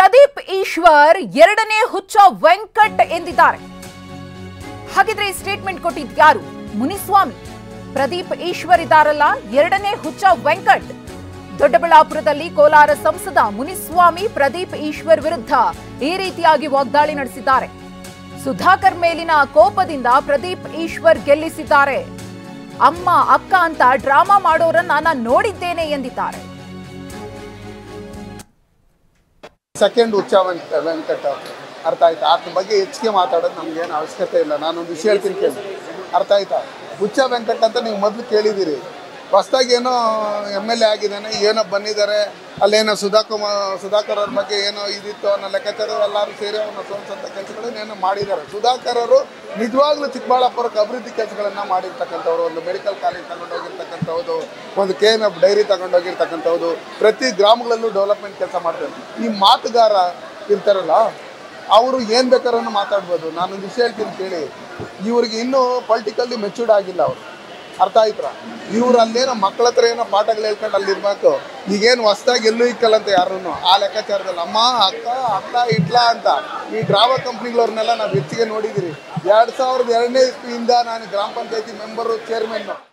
ಪ್ರದೀಪ್ ಈಶ್ವರ್ ಎರಡನೇ ಹುಚ್ಚ ವೆಂಕಟ್ ಎಂದಿದ್ದಾರೆ ಹಾಗಿದ್ರೆ ಈ ಸ್ಟೇಟ್ಮೆಂಟ್ ಕೊಟ್ಟಿದ್ ಯಾರು ಮುನಿಸ್ವಾಮಿ ಪ್ರದೀಪ್ ಈಶ್ವರ್ ಇದಾರಲ್ಲ ಎರಡನೇ ಹುಚ್ಚ ವೆಂಕಟ್ ದೊಡ್ಡಬಳ್ಳಾಪುರದಲ್ಲಿ ಕೋಲಾರ ಸಂಸದ ಮುನಿಸ್ವಾಮಿ ಪ್ರದೀಪ್ ಈಶ್ವರ್ ವಿರುದ್ಧ ಈ ರೀತಿಯಾಗಿ ವಾಗ್ದಾಳಿ ನಡೆಸಿದ್ದಾರೆ ಸುಧಾಕರ್ ಮೇಲಿನ ಕೋಪದಿಂದ ಪ್ರದೀಪ್ ಈಶ್ವರ್ ಗೆಲ್ಲಿಸಿದ್ದಾರೆ ಅಮ್ಮ ಅಕ್ಕ ಅಂತ ಡ್ರಾಮಾ ಮಾಡೋರನ್ನ ನಾನು ನೋಡಿದ್ದೇನೆ ಎಂದಿದ್ದಾರೆ ಸೆಕೆಂಡ್ ಹುಚ್ಚ ವೆಂಕ ವೆಂಕಟ ಅರ್ಥ ಆಯ್ತಾ ಅದ್ರ ಬಗ್ಗೆ ಹೆಚ್ಚಿಗೆ ಮಾತಾಡೋದು ನಮ್ಗೇನು ಅವಶ್ಯಕತೆ ಇಲ್ಲ ನಾನೊಂದು ವಿಷಯ ಹೇಳ್ತೀನಿ ಕೇಳಿ ಅರ್ಥ ಆಯ್ತಾ ಹುಚ್ಚ ವೆಂಕಟ್ ಅಂತ ನೀವು ಮೊದಲು ಕೇಳಿದ್ದೀರಿ ಹೊಸ್ದಾಗಿ ಏನೋ ಎಮ್ ಎಲ್ ಎ ಆಗಿದ್ದಾನೆ ಏನೋ ಬಂದಿದ್ದಾರೆ ಅಲ್ಲೇನೋ ಸುಧಾಕುಮಾರ್ ಸುಧಾಕರ್ ಅವ್ರ ಬಗ್ಗೆ ಏನೋ ಇದಿತ್ತು ಅನ್ನೋ ಲೆಕ್ಕಾಚಾರ ಎಲ್ಲರೂ ಸೇರಿ ಅವನ್ನ ಸೋಲ್ಸಂಥ ಕೆಲಸಗಳನ್ನ ಏನೋ ಮಾಡಿದ್ದಾರೆ ಸುಧಾಕರ್ ಅವರು ನಿಜವಾಗ್ಲೂ ಚಿಕ್ಕಬಳ್ಳಾಪುರಕ್ಕೆ ಅಭಿವೃದ್ಧಿ ಕೆಲಸಗಳನ್ನ ಮಾಡಿರ್ತಕ್ಕಂಥವ್ರು ಒಂದು ಮೆಡಿಕಲ್ ಕಾಲೇಜ್ ತಗೊಂಡೋಗಿರ್ತಕ್ಕಂಥದ್ದು ಒಂದು ಕೆ ಎಮ್ ಎಫ್ ಡೈರಿ ತಗೊಂಡೋಗಿರ್ತಕ್ಕಂಥದ್ದು ಪ್ರತಿ ಗ್ರಾಮಗಳಲ್ಲೂ ಡೆವಲಪ್ಮೆಂಟ್ ಕೆಲಸ ಮಾಡ್ತಾರೆ ಈ ಮಾತುಗಾರ ಇರ್ತಾರಲ್ಲ ಅವರು ಏನು ಬೇಕಾದ್ರೂ ಮಾತಾಡ್ಬೋದು ನಾನೊಂದು ವಿಷಯ ಹೇಳ್ತೀನಿ ಕೇಳಿ ಇವ್ರಿಗೆ ಇನ್ನೂ ಪೊಲಿಟಿಕಲ್ಲಿ ಮೆಚೂರ್ಡ್ ಆಗಿಲ್ಲ ಅವರು ಅರ್ಥ ಆಯ್ತರ ಇವ್ರು ಅಲ್ಲೇನೋ ಮಕ್ಕಳ ಹತ್ರ ಏನೋ ಪಾಠಗಳು ಹೇಳ್ಕೊಂಡು ಅಲ್ಲಿ ಇರ್ಬೇಕು ಈಗೇನು ಹೊಸ್ದಾಗಿ ಎಲ್ಲೂ ಇಕ್ಕಲ್ಲಂತ ಯಾರನ್ನು ಆ ಲೆಕ್ಕಾಚಾರದಲ್ಲಿ ಅಮ್ಮ ಅಕ್ಕ ಅಕ್ಕ ಇಟ್ಲ ಅಂತ ಈ ಡ್ರಾಮಾ ಕಂಪ್ನಿಗಳವ್ರನ್ನೆಲ್ಲ ನಾವು ಹೆಚ್ಚಿಗೆ ನೋಡಿದಿರಿ ಎರಡು ಸಾವಿರದ ಎರಡನೇ ಇಸ್ವಿಯಿಂದ ನಾನು ಗ್ರಾಮ ಪಂಚಾಯತಿ ಮೆಂಬರು ಚೇರ್ಮನ್ನು